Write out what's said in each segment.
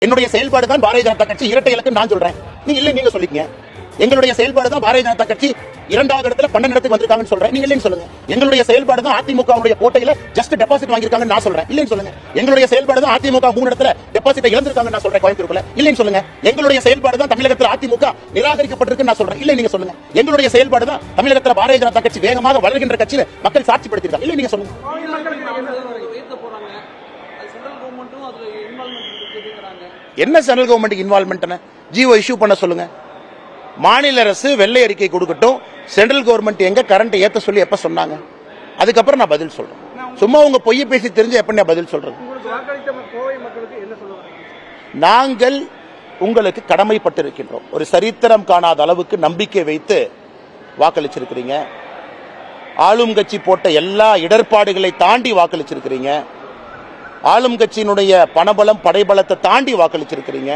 என்னுடைய செயல்பாடு தான் பாரதிய ஜனதா கட்சி இரட்டை இலக்கு நான் சொல்றேன் நீங்க இல்லை நீங்க சொல்லிக்கங்க எங்களுடைய செயல்பாடு தான் பாரதிய ஜனதா கட்சி இரண்டாவது இடத்துல பன்னெண்டு இடத்துக்கு வந்திருக்காங்கன்னு சொல்றேன் நீங்க இல்லைன்னு சொல்லுங்க எங்களுடைய செயல்பாடு தான் அதிமுக கோட்டையில ஜஸ்ட் டெபாசிட் வாங்கியிருக்காங்கன்னு நான் சொல்றேன் இல்லைன்னு சொல்லுங்க எங்களுடைய செயல்பாடு தான் அதிமுக மூணு இடத்துல டெபாசிட் இழந்திருக்காங்கன்னு நான் சொல்றேன் கோயம்புத்தூர்ல இல்லைன்னு சொல்லுங்க எங்களுடைய செயல்பாடு தான் தமிழகத்தில் அதிமுக நிராகரிக்கப்பட்டிருக்கு நான் சொல்றேன் இல்லை நீங்க சொல்லுங்க எங்களுடைய செயல்பாடு தான் தமிழகத்தில் பாரதிய ஜனதா கட்சி வேகமாக வளர்கின்ற கட்சியில மக்கள் சாட்சிப்படுத்திருக்காங்க இல்லை நீங்க சொல்லுங்க உயர்த்த போறாங்க அது சென்ட்ரல் கவர்மெண்ட்டும் அதுல இன்வால்மெண்ட் இருக்குதுங்கிறாங்க என்ன central government involvement Jio issue பண்ண சொல்லுங்க மாநில அரசு வெள்ளை அறிக்கை கொடுக்கட்டும் சென்ட்ரல் கவர்மெண்ட் எங்க கரண்ட் ஏத்த சொல்லி எப்ப சொன்னாங்க அதுக்கப்புறம் நான் பதில் சொல்றேன் சும்மா உங்க பொய்ய பேசி தெரிஞ்சு எப்ப நான் பதில் சொல்றது உங்களுக்கு வாக்களித்த கோவை மக்களுக்கு என்ன சொல்ல வரீங்க நாங்கள் உங்களுக்கு கடமைப்பட்டிருக்கின்றோம் ஒரு சரித்திரம் காணாத அளவுக்கு நம்பிக்கை வைத்து வாக்களிச்சிருக்கிறீங்க ஆளும் கட்சி போட்ட எல்லா இடர்பாடுகளை தாண்டி வாக்களிச்சிருக்கிறீங்க ஆளும் கட்சியினுடைய பணபலம் படைபலத்தை தாண்டி வாக்களிச்சிருக்கிறீங்க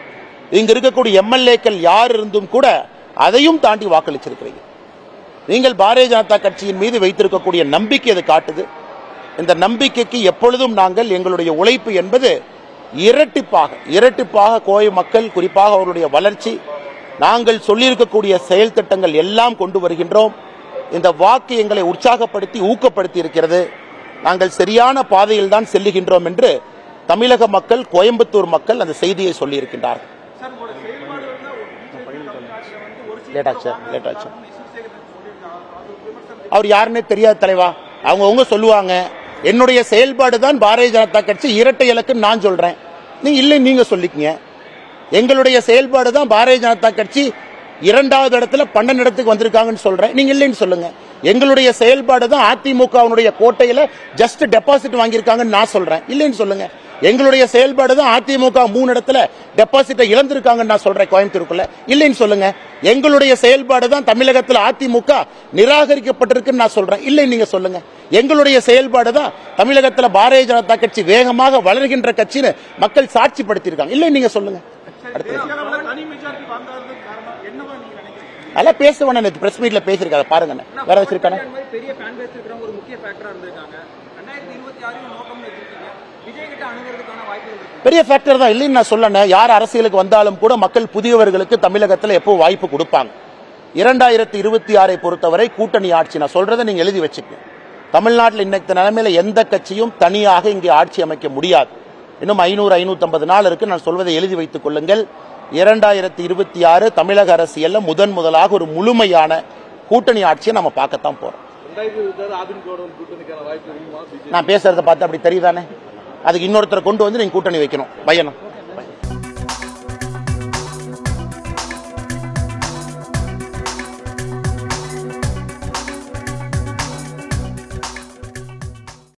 இங்க இருக்கக்கூடிய எம்எல்ஏக்கள் யார் இருந்தும் கூட அதையும் தாண்டி வாக்களிச்சிருக்கிறீங்க நீங்கள் பாரதிய ஜனதா கட்சியின் மீது வைத்திருக்கக்கூடிய நம்பிக்கை அது காட்டுது இந்த நம்பிக்கைக்கு எப்பொழுதும் நாங்கள் எங்களுடைய உழைப்பு என்பது இரட்டிப்பாக இரட்டிப்பாக கோவை மக்கள் குறிப்பாக அவருடைய வளர்ச்சி நாங்கள் சொல்லியிருக்கக்கூடிய செயல் திட்டங்கள் எல்லாம் கொண்டு வருகின்றோம் இந்த வாக்கு எங்களை உற்சாகப்படுத்தி ஊக்கப்படுத்தி இருக்கிறது நாங்கள் சரியான பாதையில் தான் செல்லுகின்றோம் என்று தமிழக மக்கள் கோயம்புத்தூர் மக்கள் அந்த செய்தியை சொல்லியிருக்கின்றார்கள் சார் உங்களோட செயல்பாடு வந்து ஒரு பிஜேபி தமிழ்நாட்டில் வந்து ஒரு லேட் ஆச்சு லேட் ஆச்சு சொல்லியிருக்காங்க அது ஒரு விமர்சனம் அவர் யாருன்னே தெரியாது தலைவா அவங்கவுங்க சொல்லுவாங்க என்னுடைய செயல்பாடு தான் பாரதிய ஜனதா கட்சி இரட்டை இலக்குன்னு நான் சொல்றேன் நீங்க இல்லை நீங்க சொல்லிக்கங்க எங்களுடைய செயல்பாடு தான் பாரதிய ஜனதா கட்சி இரண்டாவது இடத்துல பன்னெண்டு இடத்துக்கு வந்திருக்காங்கன்னு சொல்றேன் நீங்க இல்லைன்னு சொல்லுங்க எங்களுடைய செயல்பாடு தான் அதிமுகவினுடைய கோட்டையில ஜஸ்ட் டெபாசிட் வாங்கியிருக்காங்கன்னு நான் சொல்றேன் இல்லைன்னு சொல்லுங்க எங்களுடைய செயல்பாடு தான் அதிமுக மூணு இடத்துல டெபாசிட்டை இழந்திருக்காங்கன்னு நான் சொல்றேன் கோயம்புத்தூருக்குள்ள இல்லைன்னு சொல்லுங்க எங்களுடைய செயல்பாடு தான் தமிழகத்தில் அதிமுக நிராகரிக்கப்பட்டிருக்குன்னு நான் சொல்றேன் இல்லை நீங்க சொல்லுங்க எங்களுடைய செயல்பாடு தான் தமிழகத்தில் பாரதிய ஜனதா கட்சி வேகமாக வளர்கின்ற கட்சின்னு மக்கள் சாட்சிப்படுத்தியிருக்காங்க இல்லை நீங்க சொல்லுங்க அடுத்து தனி மெஜாரிட்டி வாங்காததுக்கு காரணம் என்னவா நீங்க நினைக்கிறீங்க நல்லா பேசுவேன் நேற்று பிரஸ் மீட்ல பேசியிருக்காங்க பாருங்க வேற வச்சிருக்கானே இந்த மாதிரி பெரிய ஃபேன் பேஸ் இருக்கிறவங்க ஒரு முக்கிய ஃபேக்டரா இருந்திருக்காங்க ரெண்டாயிரத்தி இருபத்தி ஆறு நோக்கம்னு வச்சிருக்கீங்க விஜய் கிட்ட அணுகிறதுக்கான வாய்ப்புகள் இருக்கு பெரிய ஃபேக்டர் தான் இல்லைன்னு நான் சொல்லணும் யார் அரசியலுக்கு வந்தாலும் கூட மக்கள் புதியவர்களுக்கு தமிழகத்தில் எப்போ வாய்ப்பு கொடுப்பாங்க இரண்டாயிரத்தி இருபத்தி ஆறை பொறுத்தவரை கூட்டணி ஆட்சி நான் சொல்றதை நீங்க எழுதி வச்சுக்கங்க தமிழ்நாட்டில் இன்னைக்கு நிலைமையில எந்த கட்சியும் தனியாக இங்கே ஆட்சி அமைக்க முடியாது இன்னும் ஐநூறு ஐநூத்தி நாள் இருக்கு நான் சொல்வதை எழுதி வைத்துக் கொள்ளுங்கள் இரண்டாயிரத்தி இருபத்தி ஆறு தமிழக அரசியல்ல முதன் முதலாக ஒரு முழுமையான கூட்டணி ஆட்சியை நம்ம பார்க்கத்தான் போறோம் ரெண்டாயிரத்தி இருபத்தி ஆறு அதிமுக கூட்டணிக்கான வாய்ப்பு இருக்குமா நான் பேசுறதை பார்த்து அப்படி தெரியுதானே அதுக்கு இன்னொருத்தரை கொண்டு வந்து நீங்க கூட்டணி வைக்கணும் பையனும்